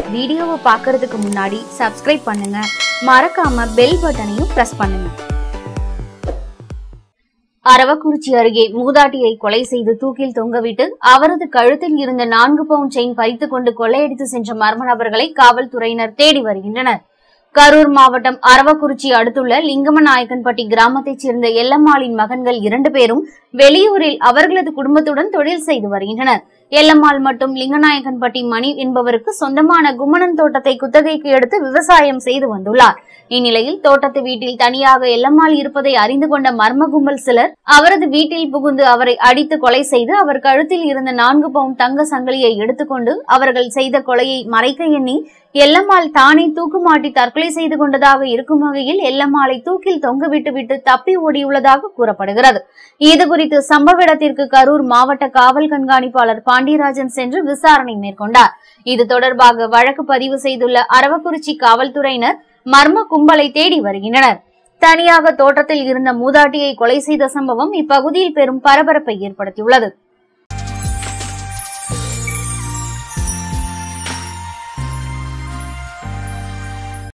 வீடியோவை பார்க்கறதுக்கு முன்னாடி சப்ஸ்கிரைப் பண்ணுங்க மறக்காம பெல் பட்டனையும் பிரஸ் பண்ணுங்க அரவக்குறிச்சி அருகே மூதாட்டியை கொலை செய்து தூக்கில் தொங்கவிட்டு அவரது கழுத்தில் இருந்த நான்கு பவுண்ட் செயின் பறித்துக் கொண்டு கொள்ளையடித்து சென்ற மர்ம நபர்களை காவல்துறையினர் தேடி வருகின்றனர் கரூர் மாவட்டம் அரவக்குறிச்சி அடுத்துள்ள லிங்கமநாயக்கன்பட்டி கிராமத்தைச் சேர்ந்த எல்லம்மாளின் மகன்கள் இரண்டு பேரும் வெளியூரில் அவர்களது குடும்பத்துடன் தொழில் செய்து வருகின்றனர் எல்லம்மாள் மற்றும் லிங்கநாயக்கன்பட்டி மணி என்பவருக்கு சொந்தமான கும்மணன் தோட்டத்தை குத்தகைக்கு எடுத்து விவசாயம் செய்து வந்துள்ளார் இந்நிலையில் தோட்டத்து வீட்டில் தனியாக எல்லம்மாள் இருப்பதை அறிந்து கொண்ட மர்ம கும்பல் சிலர் அவரது வீட்டில் புகுந்து அவரை அடித்து கொலை செய்து அவர் கழுத்தில் இருந்த நான்கு பவுண்ட் தங்க சங்கிலியை எடுத்துக்கொண்டு அவர்கள் செய்த கொலையை மறைக்க எண்ணி எல்லம்மாள் தானே தூக்கு மாட்டி தற்கொலை செய்து கொண்டதாக இருக்கும் வகையில் எல்லம்மாளை தூக்கில் தொங்கவிட்டு விட்டு தப்பி ஓடியுள்ளதாக கூறப்படுகிறது இது குறித்து சம்பவ இடத்திற்கு கரூர் மாவட்ட காவல் கண்காணிப்பாளர் பாண்டியராஜன் சென்று விசாரணை மேற்கொண்டார் இது தொடர்பாக வழக்கு பதிவு செய்துள்ள அரவக்குறிச்சி காவல்துறையினர் மர்ம கும்பலை தேடி வருகின்றனர் தனியாக தோட்டத்தில் இருந்த மூதாட்டியை கொலை செய்த சம்பவம் இப்பகுதியில் பெரும் பரபரப்பை ஏற்படுத்தியுள்ளது